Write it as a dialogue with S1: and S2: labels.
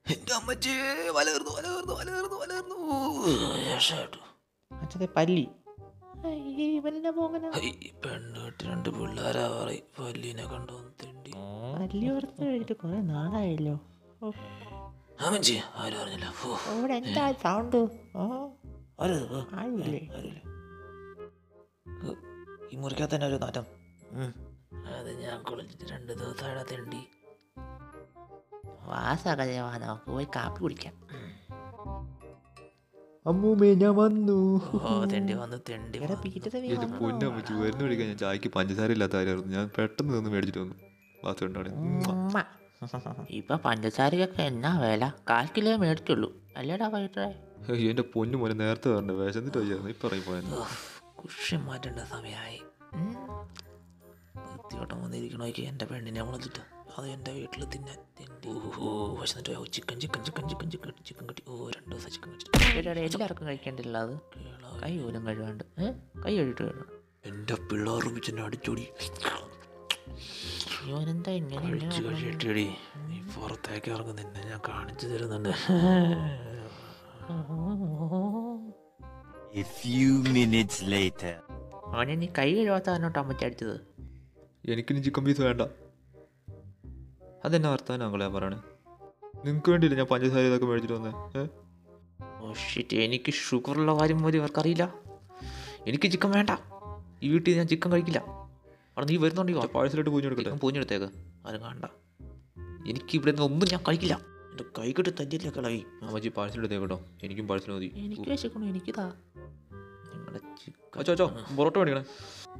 S1: എന്റെ അമ്മച്ചേ വലകർന്നു വലകർന്നു വലകർന്നു വലകർന്നു രക്ഷപ്പെട്ടു
S2: അച്ഛതെ പല്ലി അയ്യേ, ഇവനെന്നാ പോകനാ
S1: ഹൈ, പെണ്ണ് കെട്ടി രണ്ട് പിള്ളേരാ പറയും പല്ലിനെ കണ്ടു തിണ്ടി
S2: പല്ലി ഓർത്ത് കഴിഞ്ഞിട്ട് കുറെ നാളായല്ലോ ഓ,
S1: അമ്മച്ചി ആരും അറിഞ്ഞില്ല ഫോ.
S2: അവിടെ എന്താ സൗണ്ട് ഓ
S1: ആരും ഇത്?
S2: ആരുമില്ലേ
S1: ആരുമില്ല. ഹ്, ഈ മുറിക്കകത്ത് തന്നെ ഒരു നാറ്റം ഉം. അത് ഞാൻ കുളിച്ചിട്ട് രണ്ട് ദിവസമായിട്ട് തിണ്ടി
S2: വാസകജവാ നമുക്ക് പോയി കാപ്പി കുടിക്കാം
S3: അമ്മൂമ്മേ ഞാൻ വന്നു
S1: ഓ തിണ്ടി വന്ന് തിണ്ടി
S2: എടാ
S1: വന്ന്.
S2: പീറ്റത്തെ നീ
S3: എന്റെ
S2: വന്നോ?
S3: പൊന്നമ്മച്ചു വരുന്ന വിളിക്കാൻ ഞാൻ ചായക്ക് പഞ്ചസാര ഇല്ലാത്ത കാര്യമായിരുന്നു ഞാൻ പെട്ടെന്ന് നിന്ന് മേടിച്ചിട്ട് വന്നു ബാത്ത് കണ്ടാണ്
S2: ഉമ്മ. ഇപ്പൊ പഞ്ചസാരക്കൊക്കെ എന്നാ വില കാൽ കിലോ മേടിച്ചുള്ളൂ അല്ലേടാ വൈകിട്ടേ
S3: അയ്യോ എന്റെ പൊന്നു മോനെ നേരത്തെ വരണ്ട വിശന്നിട്ട് വയ്യായിരുന്നു ഇപ്പൊ ഇറങ്ങി പോയായിരുന്നു
S1: ഉഫ്, കുഷ്യം മാറ്റേണ്ട സമയമായി വൃത്തിയോട്ടം വന്നിരിക്കണോക്ക് എൻ്റെ പെണ്ണിനെ വിളിച്ചിട്ട് അത് എൻ്റെ വീട്ടിൽ തിന്നാൻ തിണ്ടി ഓ വിശന്നിട്ട് പോയി. ഓ chicken chicken chicken chicken chicken chicken കട്ടി ഓ രണ്ട് ദിവസം ചിക്കൻ കട്ടി
S2: എല്ലാവർക്കും കഴിക്കേണ്ടില്ല അത് കൈ പോലും കഴുകാണ്ട് ഏ? കൈ കഴുകിട്ട് കഴുകണം
S1: എൻ്റെ പിള്ളേർ വെച്ചെന്നെ അടിച്ചോടി
S2: ഇവനെന്താ ഇങ്ങനെ
S1: കഴിച്ച്
S2: ഇങ്ങനെ
S1: കഴിച്ചിട്ടടി നീ പുറത്തേക്ക് ഇറങ്ങും നിന്നെ ഞാൻ കാണിച്ചു തരുന്നുണ്ട്
S4: A few minutes later.
S2: അവനെ നീ കൈ കഴുകാത്ത കാരണോട്ട് അമ്മച്ചി അടിച്ചത്
S3: എനിക്കിനി ചിക്കൻ പീസ് വേണ്ട അതെന്നാ വർത്താനം അങ്ങളെ പറയണേ നിങ്ങൾക്ക് വേണ്ടിയില്ല ഞാൻ പഞ്ചസാര ഇതൊക്കെ മേടിച്ചിട്ട് വന്നേ ഏഹ്
S1: ഓ ഷിറ്റ് എനിക്ക് ഷുഗറുള്ള കാര്യം പോലും ഇവർക്കറിയില്ല എനിക്ക് ചിക്കൻ വേണ്ട ഈ വീട്ടിൽ ഞാൻ ചിക്കൻ കഴിക്കില്ല അവിടെ നീ വരുന്നുണ്ടെങ്കിൽ
S3: പാഴ്സലായിട്ട് പൂഞ്ഞു കൊടുക്കട്ടെ
S1: ചിക്കൻ പൂഞ്ഞെടുത്തേക്ക് ആരും കാണണ്ട എനിക്ക് ഇവിടെ നിന്ന് ഒന്നും ഞാൻ കഴിക്കില്ല എൻ്റെ കൈ കെട്ടി തല്ലിയില്ല കളവി
S3: അമ്മച്ചി പാഴ്സൽ എടുത്തേ കേട്ടോ എനിക്കും പാഴ്സൽ മതി
S2: എനിക്ക് വിശക്കണു എനിക്കിതാ
S1: നിങ്ങളുടെ ചിക്കൻ
S3: അച്ചോ അച്ചോ പൊറോട്ട മേടിക്കണേ